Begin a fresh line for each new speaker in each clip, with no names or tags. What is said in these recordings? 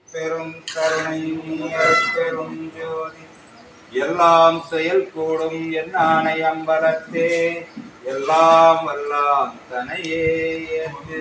அருட்பெரும் கருணை அருட்பெரும் ஜோதி எல்லாம் செயல் கூடும் என் ஆணை அம்பலத்தே எல்லாம் வல்லாம் தனையே ஏற்று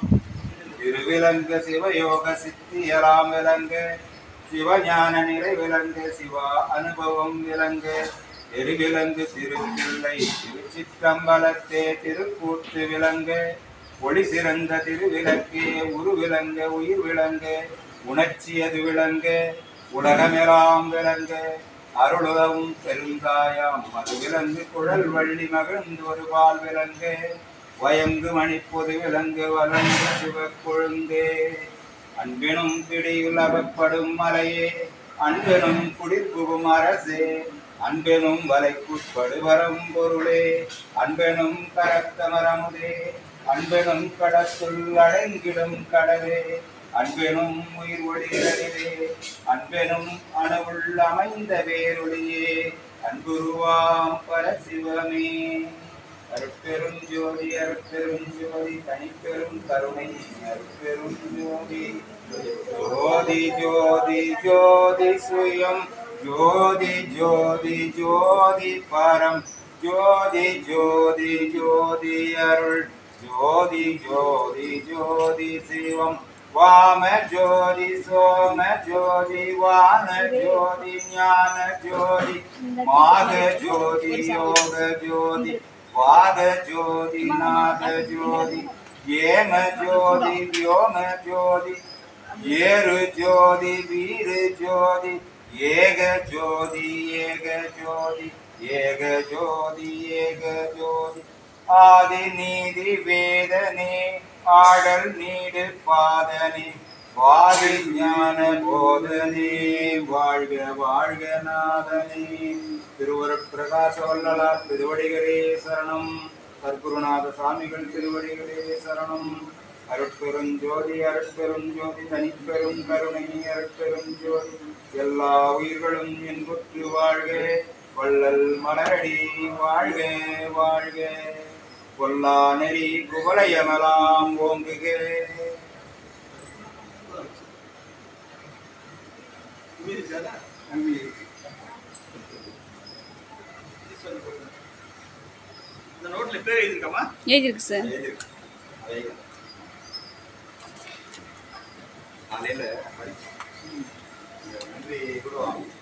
திருவிலங்க சிவயோக சித்தியலாம் விளங்க சிவஞான நிலை விளங்க சிவா அனுபவம் விளங்க எரிவிலங்கு திருப்பிள்ளை திருச்சிற்றம்பலத்தே திருக்கூத்து விளங்க ஒளி சிறந்த திருவிளக்கே உரு விளங்க உயிர் விளங்க உணர்ச்சியது விளங்க உலகமெல்லாம் விளங்க அருளுதவும் பெருந்தாயாம் மது விலங்கு குழல் வள்ளி மகிழ்ந்து ஒரு பால் விலங்க வயங்கு மணிப்பொது விலங்கு வளர்ந்து சிவக் கொழுந்தே அன்பெனும் பிடியில் அகப்படும் மலையே அன்பெனும் குடிர்புகும் அரசே அன்பெனும் வலைக்குட்படுவரம் பொருளே அன்பெனும் கரத்தமரமுதே அன்பெனும் கடத்துள் அடங்கிடும் கடலே அன்பெனும் உயிர் ஒளிகளிலே அன்பெனும் அணுவுள் அமைந்த வேரொளியே அன்புருவாம் பரசிவமே அருட்பெரும் ஜோதி அருட்பெரும் ஜோதி தனிப்பெரும் கருணை அருட்பெரும் ஜோதி ஜோதி ஜோதி ஜோதி சுயம் ஜோதி ஜோதி ஜோதி பரம் ஜோதி ஜோதி ஜோதி அருள் ஜோதி ஜோதி ஜோதி சிவம் வாம ஜோதி சோம ஜோதி வான ஜோதி ஞான ஜோதி மாக ஜோதி யோக ஜோதி வாத ஜோதி நாத ஜோதி ஏம ஜோதி வியோம ஜோதி ஏறு ஜோதி வீரு ஜோதி ஏக ஜோதி ஏக ஜோதி ஏக ஜோதி ஏக ஜோதி ஆதி நீதி வேதனே ஆடல் நீடு பாதனே வாதி ஞான போதனே வாழ்க வாழ்க நாதனே திருவருட் பிரகாச வல்லலார் திருவடிகளே சரணம் சர்க்குருநாத சாமிகள் திருவடிகளே சரணம் அருட்பெருஞ்சோதி அருட்பெருஞ்சோதி தனிப்பெரும் கருணை அருட்பெரும் ஜோதி எல்லா உயிர்களும் என்புற்று வாழ்க வள்ளல் மலரடி வாழ்க வாழ்க கொல்லா நெறி குவலயமலாம் ஓங்குக
இந்த நோட்ல பேர் எழுதிருக்கமா
எழுதிருக்கு சார்
காலையில் நன்றி குருவாங்க